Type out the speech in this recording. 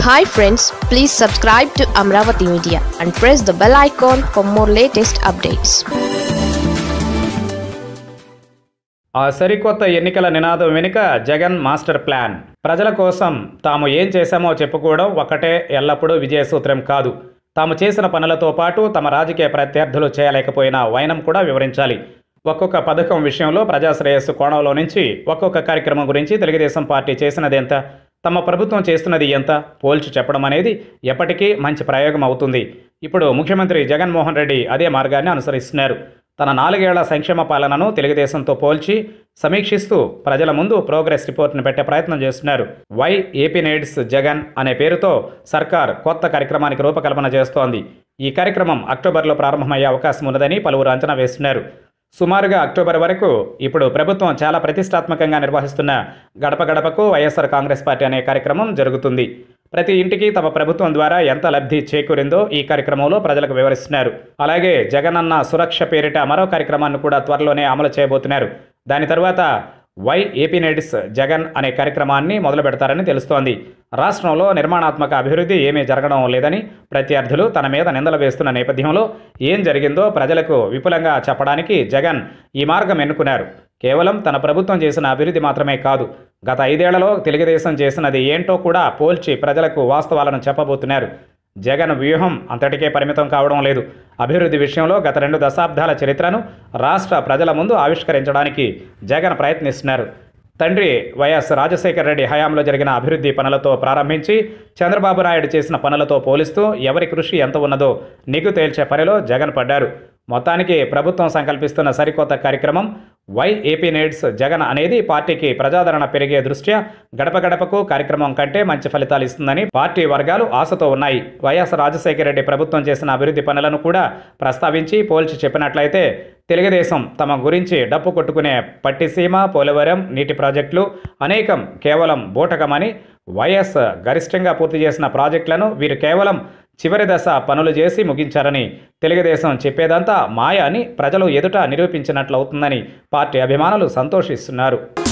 hi friends please subscribe to Amaravati media and press the bell icon for more latest updates ఆ సరికొత్త ఎన్నికల నినాదం వెనుక జగన్ మాస్టర్ ప్లాన్ ప్రజల కోసం తాము ఏం చేశామో చెప్పుకోవడం ఒక్కటే ఎల్లప్పుడూ విజయ సూత్రం కాదు తాము చేసిన పనులతో పాటు తమ రాజకీయ ప్రత్యర్థులు చేయలేకపోయిన వైనం కూడా వివరించాలి ఒక్కొక్క పథకం విషయంలో ప్రజాశ్రేయస్సు కోణంలో నుంచి ఒక్కొక్క కార్యక్రమం గురించి తెలుగుదేశం పార్టీ చేసినది ఎంత తమ ప్రభుత్వం చేస్తున్నది ఎంత పోల్చి చెప్పడం అనేది ఎప్పటికీ మంచి ప్రయోగం అవుతుంది ఇప్పుడు ముఖ్యమంత్రి జగన్మోహన్ రెడ్డి అదే మార్గాన్ని అనుసరిస్తున్నారు తన నాలుగేళ్ల సంక్షేమ పాలనను తెలుగుదేశంతో పోల్చి సమీక్షిస్తూ ప్రజల ముందు ప్రోగ్రెస్ రిపోర్ట్ను పెట్టే ప్రయత్నం చేస్తున్నారు వై ఏపీ నేడ్స్ జగన్ అనే పేరుతో సర్కార్ కొత్త కార్యక్రమానికి రూపకల్పన చేస్తోంది ఈ కార్యక్రమం అక్టోబర్లో ప్రారంభమయ్యే అవకాశం ఉన్నదని పలువురు అంచనా వేస్తున్నారు సుమారుగా అక్టోబర్ వరకు ఇప్పుడు ప్రభుత్వం చాలా ప్రతిష్టాత్మకంగా నిర్వహిస్తున్న గడప గడపకు వైఎస్ఆర్ కాంగ్రెస్ పార్టీ అనే కార్యక్రమం జరుగుతుంది ప్రతి ఇంటికి తమ ప్రభుత్వం ద్వారా ఎంత లబ్ధి చేకూరిందో ఈ కార్యక్రమంలో ప్రజలకు వివరిస్తున్నారు అలాగే జగనన్న సురక్ష పేరిట మరో కార్యక్రమాన్ని కూడా త్వరలోనే అమలు చేయబోతున్నారు దాని తర్వాత వై ఏపీ నేడ్స్ జగన్ అనే కార్యక్రమాన్ని మొదలు పెడతారని తెలుస్తోంది రాష్ట్రంలో నిర్మాణాత్మక అభివృద్ధి ఏమీ జరగడం లేదని ప్రత్యర్థులు తన మీద నిందలు వేస్తున్న నేపథ్యంలో ఏం జరిగిందో ప్రజలకు విపులంగా చెప్పడానికి జగన్ ఈ మార్గం ఎన్నుకున్నారు కేవలం తన ప్రభుత్వం చేసిన అభివృద్ధి మాత్రమే కాదు గత ఐదేళ్లలో తెలుగుదేశం చేసినది ఏంటో కూడా పోల్చి ప్రజలకు వాస్తవాలను చెప్పబోతున్నారు జగన్ వ్యూహం అంతటికే పరిమితం కావడం లేదు అభివృద్ధి విషయంలో గత రెండు దశాబ్దాల చరిత్రను రాష్ట్ర ప్రజల ముందు ఆవిష్కరించడానికి జగన్ ప్రయత్నిస్తున్నారు తండ్రి వైఎస్ రాజశేఖర రెడ్డి హయాంలో జరిగిన అభివృద్ధి పనులతో ప్రారంభించి చంద్రబాబు నాయుడు చేసిన పనులతో పోలిస్తూ ఎవరి కృషి ఎంత ఉన్నదో నిగ్గు తేల్చే పనిలో జగన్ పడ్డారు మొత్తానికి ప్రభుత్వం సంకల్పిస్తున్న సరికొత్త కార్యక్రమం వై ఏపీ నేడ్స్ జగన్ అనేది పార్టీకి ప్రజాదరణ పెరిగే దృష్ట్యా గడప గడపకు కార్యక్రమం కంటే మంచి ఫలితాలు ఇస్తుందని పార్టీ వర్గాలు ఆశతో ఉన్నాయి వైఎస్ రాజశేఖర రెడ్డి ప్రభుత్వం చేసిన అభివృద్ధి పనులను కూడా ప్రస్తావించి పోల్చి చెప్పినట్లయితే తెలుగుదేశం తమ గురించి డప్పు కొట్టుకునే పట్టిసీమ పోలవరం నీటి ప్రాజెక్టులు అనేకం కేవలం బూటకమని వైఎస్ గరిష్టంగా పూర్తి చేసిన ప్రాజెక్టులను వీరు కేవలం చివరి దశ పనులు చేసి ముగించారని తెలుగుదేశం చెప్పేదంతా మాయ అని ప్రజలు ఎదుట నిరూపించినట్లవుతుందని పార్టీ అభిమానులు సంతోషిస్తున్నారు